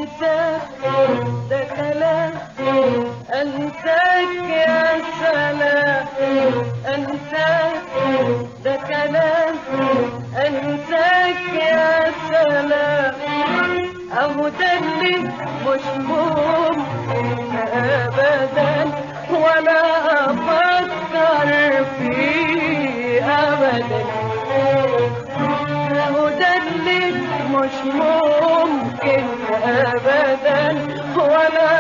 انساك ده كلام انساك يا سلام انساك ده كلام انساك يا سلام اهو ده اللي مش ممكن ابدا ولا افكر فيه ابدا اهو ده اللي مش ممكن ابدا ولا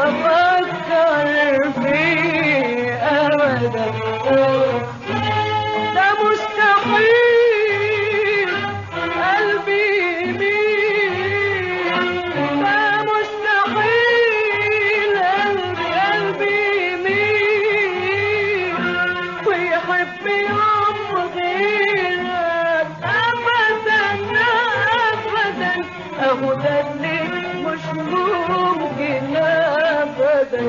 افكر فيه ابدا ده مستحيل قلبي يميل ده مستحيل قلبي قلبي يميل ويحب يوم غيرك ابدا ابدا اهو ده اللي مش ممكن ابدا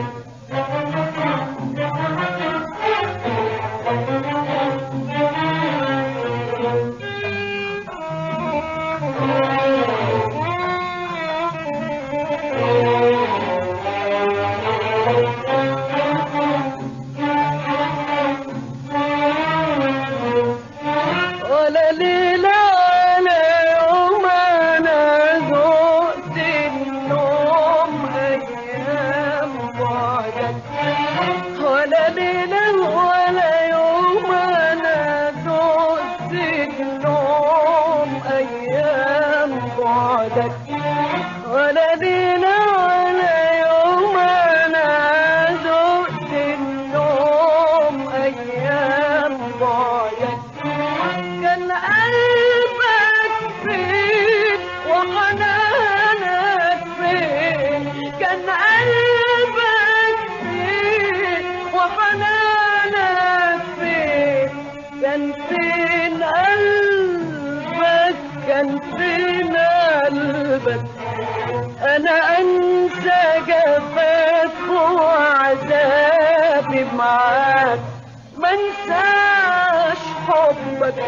ولا ليلة ولا يوم أنا ذقت النوم أيام بعدك ولا ليلة ولا يوم أنا ذقت النوم أيام بعدك ولا ليلة ولا يوم أنا ذقت النوم أيام بعدك كان قلبك فين وحنانك فين كان قلبك فين وحنانك فين كان فين قلبك كان فين قلبك انا انسى جفاك وعذابي معاك ما انساش حبك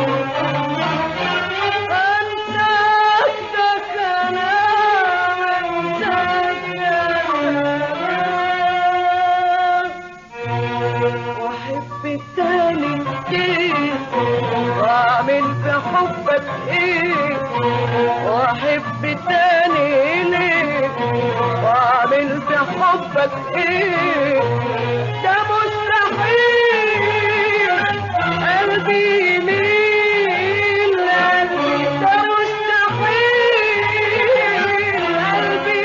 انساك ده كلام انساك يا كلام واحب التاني ايه واعمل في حبك ايه واحب التاني ليه واعمل في حبك ايه ده مستحيل قلبي يميل قلبي ده مستحيل قلبي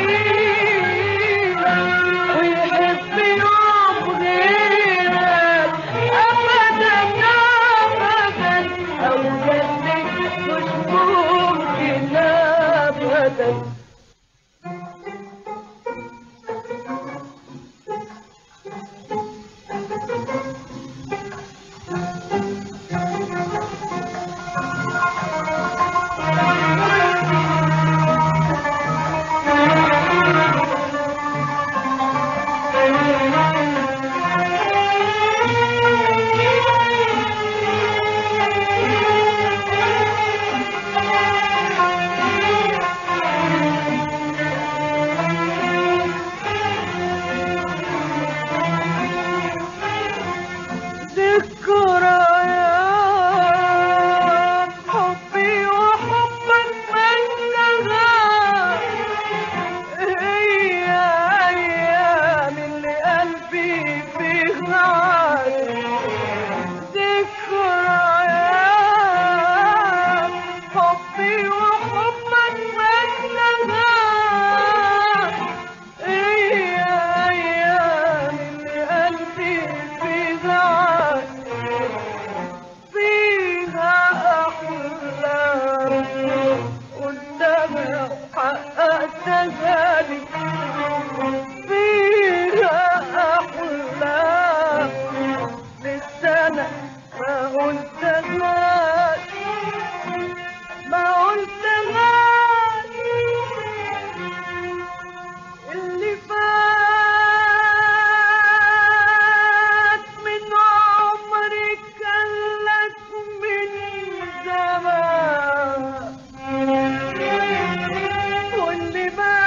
يميل ويحب يوم غيرك ابدا ابدا او جنك مش ممكن ابدا ذكريات حبي وحبك منها هي أيام اللي قلبي فيها ذكريات حبي وحبك منها هي أيام اللي قلبي فيها فيها أحلام قدامها حققتها لي فيها أحلام لسه أنا ما قلتهاش ما قلتهاش اللي فات من عمري كان لك من زمان واللي باقي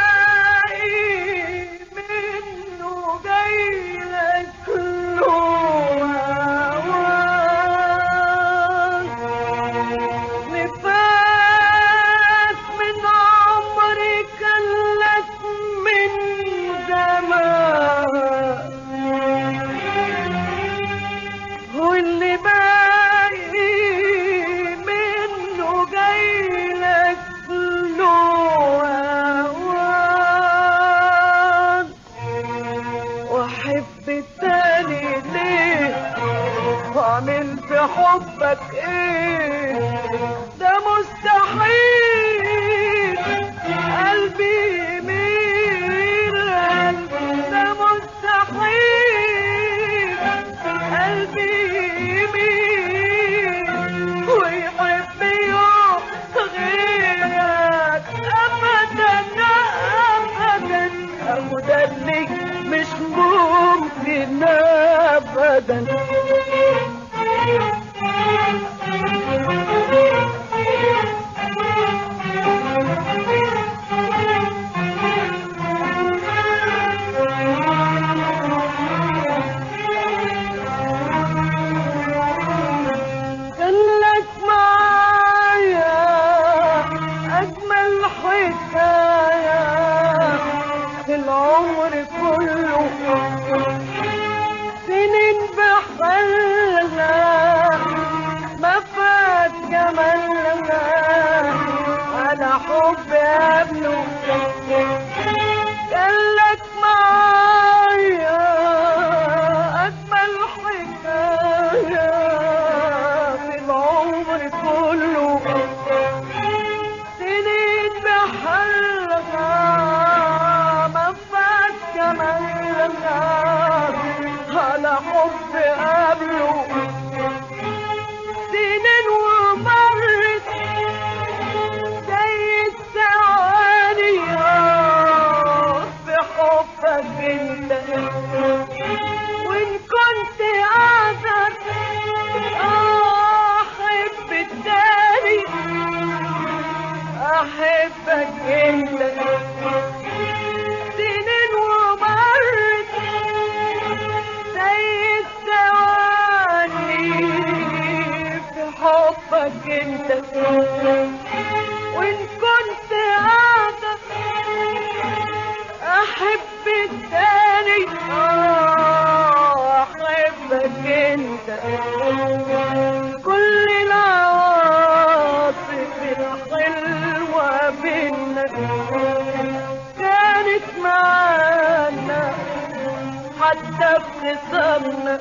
بخصامنا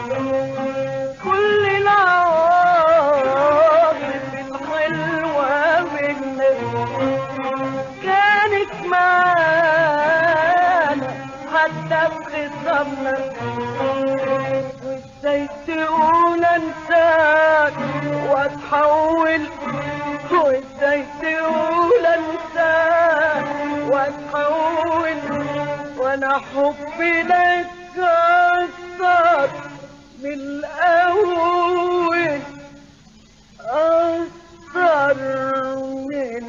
كل العواطف الحلوة منا كانت معانا حتى بخصامنا وازاي تقول انساك واتحول وازاي تقول انساك واتحول وانا حبي لك اكتر من الاول اكتر من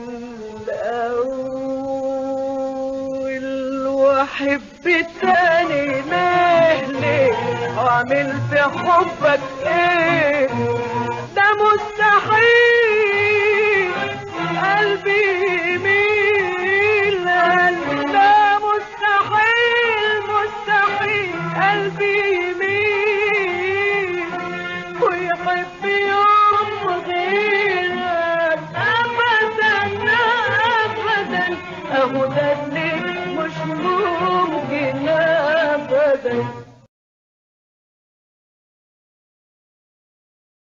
الاول واحب تاني ليه ليه واعمل في حبك ايه ده مستحيل قلبي يميل قلبي ده مستحيل مستحيل قلبي يميل ويحب يوم غيرك ابدا ابدا اهو ده اللي مش ممكن ابدا